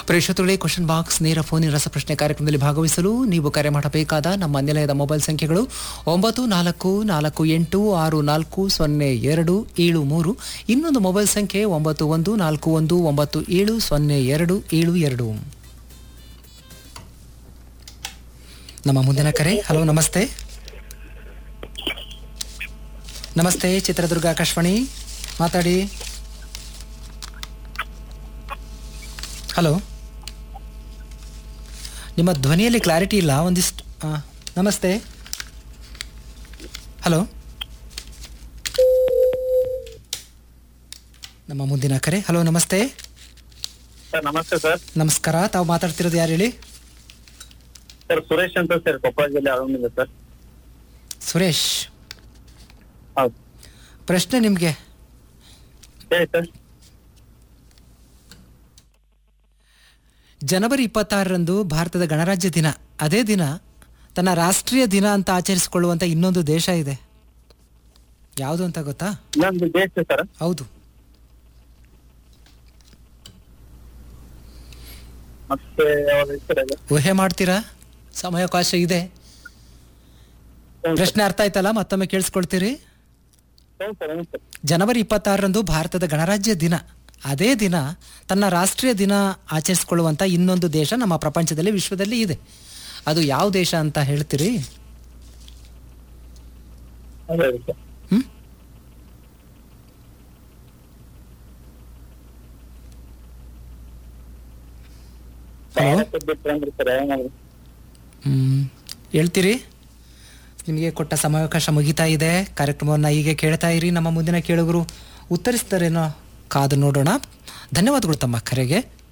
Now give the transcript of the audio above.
ಪ್ರೇಕ್ಷಕರುಗಳೇ question box ನೇರ ಫೋನಿನ ರಸಪ್ರಶ್ನೆ ಕಾರ್ಯಕ್ರಮದಲ್ಲಿ ಭಾಗವಹಿಸಲು ನೀವು ಕರೆ ಮಾಡಬೇಕಾದ ನಮ್ಮ ನಿಲಯದ ಮೊಬೈಲ್ ಸಂಖ್ಯೆಗಳು ಒಂಬತ್ತು ನಾಲ್ಕು ನಾಲ್ಕು ಎಂಟು ಆರು ನಾಲ್ಕು ಸೊನ್ನೆ ಎರಡು ಏಳು ಮೂರು ಇನ್ನೊಂದು ಮೊಬೈಲ್ ಸಂಖ್ಯೆ ಒಂಬತ್ತು ಒಂದು ನಾಲ್ಕು ಒಂದು ಒಂಬತ್ತು ಏಳು ಸೊನ್ನೆ ಎರಡು ಏಳು ಎರಡು ನಮ್ಮ ಮುಂದಿನ ಕರೆ ಹಲೋ ನಮಸ್ತೆ ನಮಸ್ತೆ ಚಿತ್ರದುರ್ಗ ಆಕಾಶವಾಣಿ ಮಾತಾಡಿ ಹಲೋ ನಿಮ್ಮ ಧ್ವನಿಯಲ್ಲಿ ಕ್ಲಾರಿಟಿ ಇಲ್ಲ ಒಂದಿಷ್ಟು ಆ, ನಮಸ್ತೆ ಹಲೋ ನಮ್ಮ ಮುಂದಿನ ಕರೆ ಹಲೋ ನಮಸ್ತೆ ಸರ್ ನಮಸ್ತೆ ಸರ್ ನಮಸ್ಕಾರ ತಾವು ಮಾತಾಡ್ತಿರೋದು ಯಾರು ಹೇಳಿ ಸರ್ ಸುರೇಶ್ ಅಂತ ಸರ್ ಕೊಪ್ಪಳ ಜಿಲ್ಲೆ ಆಳಂದಿದೆ ಸರ್ ಸುರೇಶ್ ಹೌದು ಪ್ರಶ್ನೆ ನಿಮಗೆ ಹೇಳಿ ಸರ್ ಜನವರಿ ಇಪ್ಪತ್ತಾರರಂದು ಭಾರತದ ಗಣರಾಜ್ಯ ದಿನ ಅದೇ ದಿನ ತನ್ನ ರಾಷ್ಟ್ರೀಯ ದಿನ ಅಂತ ಆಚರಿಸಿಕೊಳ್ಳುವಂಥ ಇನ್ನೊಂದು ದೇಶ ಇದೆ ಯಾವುದು ಅಂತ ಗೊತ್ತಾ ಇನ್ನೊಂದು ದೇಶ ಸರ್ ಹೌದು ಮತ್ತೆ ಯಾವ್ದು ಹೆಸರು ಇದೆ? ಊಹೆ ಮಾಡ್ತೀರಾ ಸಮಯಾವಕಾಶ ಇದೆ ಹ್ಞೂ ಪ್ರಶ್ನೆ ಅರ್ಥ ಆಯ್ತಲ್ಲ ಮತ್ತೊಮ್ಮೆ ಕೇಳಿಸ್ಕೊಳ್ತೀರಿ ಹ್ಞೂ ಸರ್ ಹ್ಞೂ ಸರ್ ಜನವರಿ ಇಪ್ಪತ್ತಾರರಂದು ಭಾರತದ ಗಣರಾಜ್ಯ ದಿನ ಅದೇ ದಿನ ತನ್ನ ರಾಷ್ಟ್ರೀಯ ದಿನ ಆಚರಿಸಿಕೊಳ್ಳುವಂಥ ಇನ್ನೊಂದು ದೇಶ ನಮ್ಮ ಪ್ರಪಂಚದಲ್ಲಿ ವಿಶ್ವದಲ್ಲಿ ಇದೆ ಅದು ಯಾವ ದೇಶ ಅಂತ ಹೇಳ್ತೀರಿ ಅದೇ ಅದೇ ಸರ್ ಹ್ಮ್ ಹಲೋ ಭಾರತ ಬಿಟ್ರೆ ಅಂದ್ರೆ ಸರ್ ಏನಾದ್ರು ಹ್ಮ್ ಹೇಳ್ತೀರಿ ನಿಮಗೆ ಕೊಟ್ಟ ಸಮಯಾವಕಾಶ ಮುಗಿತಾ ಇದೆ ಕಾರ್ಯಕ್ರಮವನ್ನು ಹೀಗೆ ಕೇಳ್ತಾ ಇರಿ ನಮ್ಮ ಮುಂದಿನ ಕೇಳುಗರು ಉತ್ತರಿಸ್ತಾರೇನೋ ಕಾದು ನೋಡೋಣ ಧನ್ಯವಾದಗಳು ತಮ್ಮ ಕರೆಗೆ